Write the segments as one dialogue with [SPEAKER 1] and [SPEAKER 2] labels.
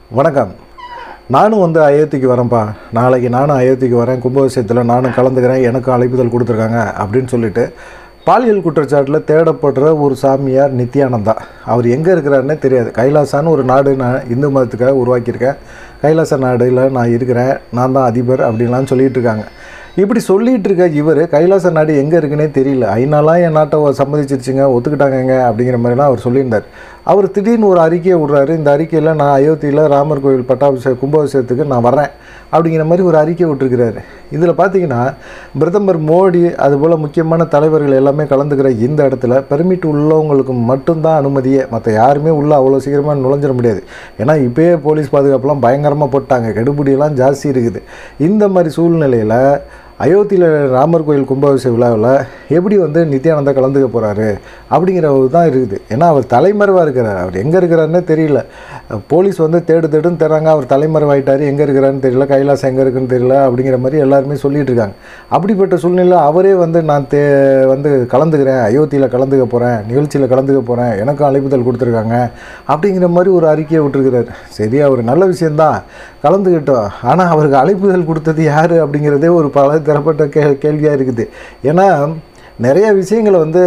[SPEAKER 1] வணக்கம் நானும் வந்து அயோத்திக்கு வரேன்ப்பா நாளைக்கு நானும் அயோத்திக்கு வரேன் கும்பாபிஷேகத்தில் நானும் கலந்துக்கிறேன் எனக்கும் அழைப்புதல் கொடுத்துருக்காங்க அப்படின்னு சொல்லிட்டு பாலியல் குற்றச்சாட்டில் தேடப்படுற ஒரு சாமியார் நித்யானந்தா அவர் எங்கே இருக்கிறாருன்னே தெரியாது கைலாசான்னு ஒரு நாடு நான் இந்து மதத்துக்காக உருவாக்கியிருக்கேன் கைலாச நாடுல நான் இருக்கிறேன் நான் தான் அதிபர் அப்படின்லாம் சொல்லிட்டு இருக்காங்க இப்படி சொல்லிட்டு இருக்க இவர் கைலாச நாடு எங்கே இருக்குன்னே தெரியல ஐநாலாம் என் நாட்டை சம்மதிச்சிருச்சுங்க ஒத்துக்கிட்டாங்கங்க அப்படிங்கிற மாதிரிலாம் அவர் சொல்லியிருந்தார் அவர் திடீர்னு ஒரு அறிக்கையை விடுறாரு இந்த அறிக்கையில் நான் அயோத்தியில் ராமர் கோவில் பட்டாபிஷேக கும்பாபிஷேகத்துக்கு நான் வரேன் அப்படிங்கிற மாதிரி ஒரு அறிக்கை விட்டுருக்கிறாரு இதில் பார்த்தீங்கன்னா பிரதமர் மோடி அதுபோல் முக்கியமான தலைவர்கள் எல்லாமே கலந்துக்கிற இந்த இடத்துல பெர்மிட் உள்ளவங்களுக்கு மட்டும்தான் அனுமதியே மற்ற யாருமே உள்ளே அவ்வளோ சீக்கிரமாக நுழைஞ்சிட முடியாது ஏன்னா இப்போயே போலீஸ் பாதுகாப்புலாம் பயங்கரமாக போட்டாங்க கெடுபிடியெல்லாம் ஜாஸ்தி இருக்குது இந்த மாதிரி சூழ்நிலையில் அயோத்தியில் ராமர் கோயில் கும்பாபிஷேக விழாவில் எப்படி வந்து நித்யானந்தா கலந்துக்க போகிறாரு அப்படிங்கிறது தான் இருக்குது ஏன்னா அவர் தலைமறைவாக இருக்கிறார் அவர் எங்கே இருக்கிறாருன்னே தெரியல போலீஸ் வந்து தேடு தேடுன்னு தராங்க அவர் தலைமறைவாயிட்டார் எங்கே இருக்கிறாருன்னு தெரியல கைலாசம் எங்கே இருக்குன்னு தெரியல அப்படிங்கிற மாதிரி எல்லாருமே சொல்லிட்டு இருக்காங்க அப்படிப்பட்ட சூழ்நிலை அவரே வந்து நான் தே வந்து கலந்துக்கிறேன் அயோத்தியில் கலந்துக்க போகிறேன் நிகழ்ச்சியில் கலந்துக்க போகிறேன் எனக்கும் அழைப்புதல் கொடுத்துருக்காங்க அப்படிங்கிற மாதிரி ஒரு அறிக்கையை விட்டுருக்கிறார் சரி அவர் நல்ல விஷயந்தான் கலந்துக்கிட்டோம் ஆனால் அவருக்கு அழைப்புதல் கொடுத்தது யார் அப்படிங்கிறதே ஒரு பல தரப்பட்ட கே கேள்வியாக இருக்குது ஏன்னா நிறைய விஷயங்களை வந்து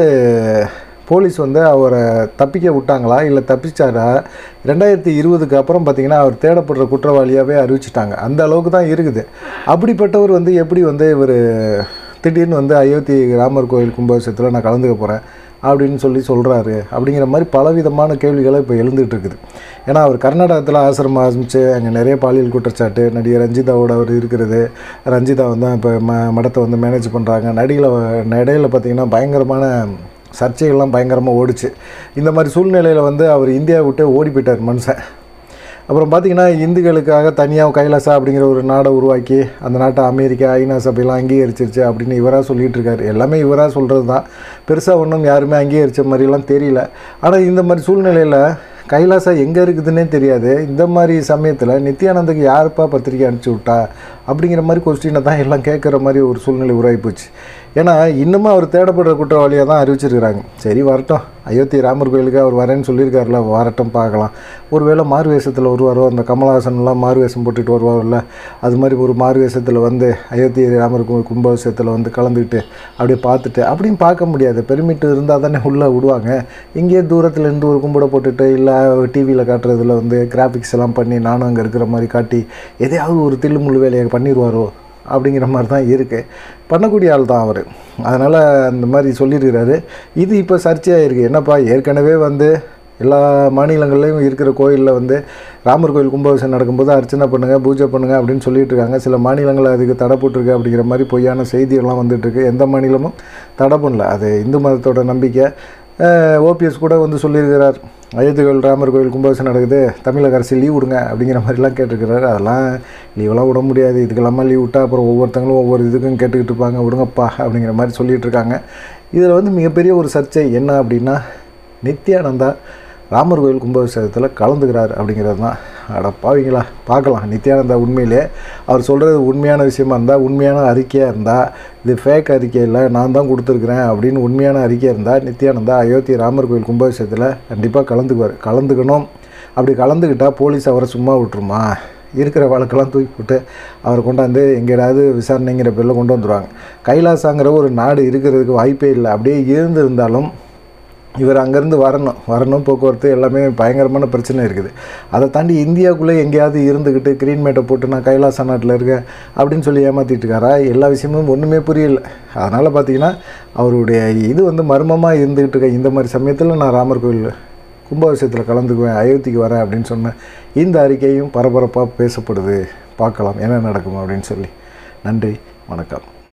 [SPEAKER 1] போலீஸ் வந்து அவரை தப்பிக்க விட்டாங்களா இல்லை தப்பிச்சாரா ரெண்டாயிரத்தி இருபதுக்கு அப்புறம் பார்த்திங்கன்னா அவர் தேடப்படுற குற்றவாளியாகவே அறிவிச்சிட்டாங்க அந்த அளவுக்கு தான் இருக்குது அப்படிப்பட்டவர் வந்து எப்படி வந்து இவர் திடீர்னு வந்து அயோத்தி ராமர் கோயில் கும்பாபிஷேகத்தில் நான் கலந்துக்க போகிறேன் அப்படின்னு சொல்லி சொல்கிறாரு அப்படிங்கிற மாதிரி பலவிதமான கேள்விகளை இப்போ எழுந்துகிட்டு இருக்குது ஏன்னா அவர் கர்நாடகத்தில் ஆசிரமம் ஆரம்பித்து அங்கே நிறைய பாலியல் குற்றச்சாட்டு நடிகர் ரஞ்சிதாவோட அவர் இருக்கிறது ரஞ்சிதா வந்து இப்போ ம மடத்தை வந்து மேனேஜ் பண்ணுறாங்க நடிகளை நடையில் பார்த்திங்கன்னா பயங்கரமான சர்ச்சைகள்லாம் பயங்கரமாக ஓடிச்சு இந்த மாதிரி சூழ்நிலையில் வந்து அவர் இந்தியா விட்டு ஓடி போயிட்டார் மனுஷன் அப்புறம் பார்த்திங்கன்னா இந்துக்களுக்காக தனியாக கைலாசா அப்படிங்கிற ஒரு நாடை உருவாக்கி அந்த நாட்டை அமெரிக்கா ஐநா சபையெல்லாம் அங்கீகரிச்சிருச்சு அப்படின்னு இவராக சொல்லிகிட்டு இருக்காரு எல்லாமே இவராக சொல்கிறது தான் பெருசாக ஒன்றும் யாருமே அங்கீகரித்த மாதிரிலாம் தெரியல ஆனால் இந்த மாதிரி சூழ்நிலையில் கைலாசா எங்கே இருக்குதுன்னே தெரியாது இந்த மாதிரி சமயத்தில் நித்யானந்துக்கு யாருப்பா பத்திரிக்கை அனுப்பிச்சி விட்டா அப்படிங்கிற மாதிரி கொஸ்டினை தான் எல்லாம் கேட்குற மாதிரி ஒரு சூழ்நிலை உருவாகி போச்சு ஏன்னா இன்னமும் அவர் தேடப்படுற குற்றவாளியாக தான் அறிவிச்சிருக்கிறாங்க சரி வரட்டும் அயோத்தி ராமர் கோயிலுக்கு அவர் வரேன்னு சொல்லியிருக்காருல வரட்டும் பார்க்கலாம் ஒருவேளை மாறு வேஷத்தில் வருவாரோ அந்த கமலஹாசன்லாம் மாறு வேஷம் போட்டுட்டு வருவார்ல அது மாதிரி ஒரு மாறு வேஷத்தில் வந்து அயோத்தி ராமர் கு- கும்பாபிஷேகத்தில் வந்து கலந்துக்கிட்டு அப்படியே பார்த்துட்டு அப்படியும் பார்க்க முடியாது பெருமிட்டு இருந்தால் தானே உள்ளே விடுவாங்க இங்கேயே தூரத்தில் இருந்து ஒரு கும்பிட போட்டுட்டு இல்லை டிவியில் காட்டுறதுல வந்து கிராஃபிக்ஸ் எல்லாம் பண்ணி நானும் அங்கே இருக்கிற மாதிரி காட்டி எதையாவது ஒரு தில்லுமுள்ளு வேலையை பண்ணிடுவாரோ அப்படிங்கிற மாதிரி தான் இருக்குது பண்ணக்கூடிய ஆள் தான் அவர் அதனால் அந்த மாதிரி சொல்லியிருக்கிறாரு இது இப்போ சர்ச்சையாக இருக்குது என்னப்பா ஏற்கனவே வந்து எல்லா மாநிலங்கள்லையும் இருக்கிற கோயிலில் வந்து ராமர் கோயில் கும்பாபிஷேகம் நடக்கும்போது அர்ச்சனை பண்ணுங்கள் பூஜை பண்ணுங்கள் அப்படின்னு சொல்லிட்டு இருக்காங்க சில மாநிலங்கள் அதுக்கு தடை போட்டிருக்கு அப்படிங்கிற மாதிரி பொய்யான செய்தியெல்லாம் வந்துட்டுருக்கு எந்த மாநிலமும் தடை பண்ணல அது இந்து மதத்தோட நம்பிக்கை ஓபிஎஸ் கூட வந்து சொல்லியிருக்கிறார் அயோத்தி கோயில் ராமர் கோயில் கும்பாபிஷேகம் நடக்குது தமிழக அரசு லீவ் விடுங்க அப்படிங்கிற மாதிரிலாம் கேட்டிருக்கிறாரு அதெல்லாம் லீவெல்லாம் விட முடியாது இதுக்கெல்லாமா லீவ் விட்டால் அப்புறம் ஒவ்வொருத்தங்களும் ஒவ்வொரு இதுக்கும் கேட்டுக்கிட்டு இருப்பாங்க விடுங்கப்பா அப்படிங்கிற மாதிரி சொல்லிட்டு இருக்காங்க இதில் வந்து மிகப்பெரிய ஒரு சர்ச்சை என்ன அப்படின்னா நித்யானந்தா ராமர் கோயில் கும்பாபிஷேகத்தில் கலந்துக்கிறார் அப்படிங்கிறது தான் அட பாவீங்களா பார்க்கலாம் நித்யானந்தா உண்மையிலே அவர் சொல்கிறது உண்மையான விஷயமா இருந்தால் உண்மையான அறிக்கையாக இருந்தால் இது ஃபேக் அறிக்கை இல்லை நான் தான் கொடுத்துருக்குறேன் அப்படின்னு உண்மையான அறிக்கையாக இருந்தால் நித்யானந்தா அயோத்தி ராமர் கோயில் கும்பாபிஷேகத்தில் கண்டிப்பாக கலந்துக்குவார் கலந்துக்கணும் அப்படி கலந்துக்கிட்டால் போலீஸ் அவரை சும்மா விட்டுருமா இருக்கிற வழக்கெல்லாம் தூக்கி போட்டு அவரை கொண்டாந்து எங்கேயாவது விசாரணைங்கிற பேரில் கொண்டு வந்துடுவாங்க கைலாசாங்கிற ஒரு நாடு இருக்கிறதுக்கு வாய்ப்பே இல்லை அப்படியே இருந்திருந்தாலும் இவர் அங்கேருந்து வரணும் வரணும் போக்குவரத்து எல்லாமே பயங்கரமான பிரச்சனை இருக்குது அதை தாண்டி இந்தியாவுக்குள்ளே எங்கேயாவது இருந்துக்கிட்டு க்ரீன் மேட்டை போட்டு நான் கைலாச நாட்டில் இருக்கேன் அப்படின்னு சொல்லி ஏமாற்றிட்டு இருக்காரா எல்லா விஷயமும் ஒன்றுமே புரியல அதனால் பார்த்தீங்கன்னா அவருடைய இது வந்து மர்மமாக இருந்துக்கிட்டு இருக்க இந்த மாதிரி சமயத்தில் நான் ராமர் கோயில் கும்பாபிஷேகத்தில் கலந்துக்குவேன் அயோத்திக்கு வரேன் அப்படின்னு சொன்ன இந்த அறிக்கையும் பரபரப்பாக பேசப்படுது பார்க்கலாம் என்ன நடக்கும் அப்படின்னு சொல்லி நன்றி வணக்கம்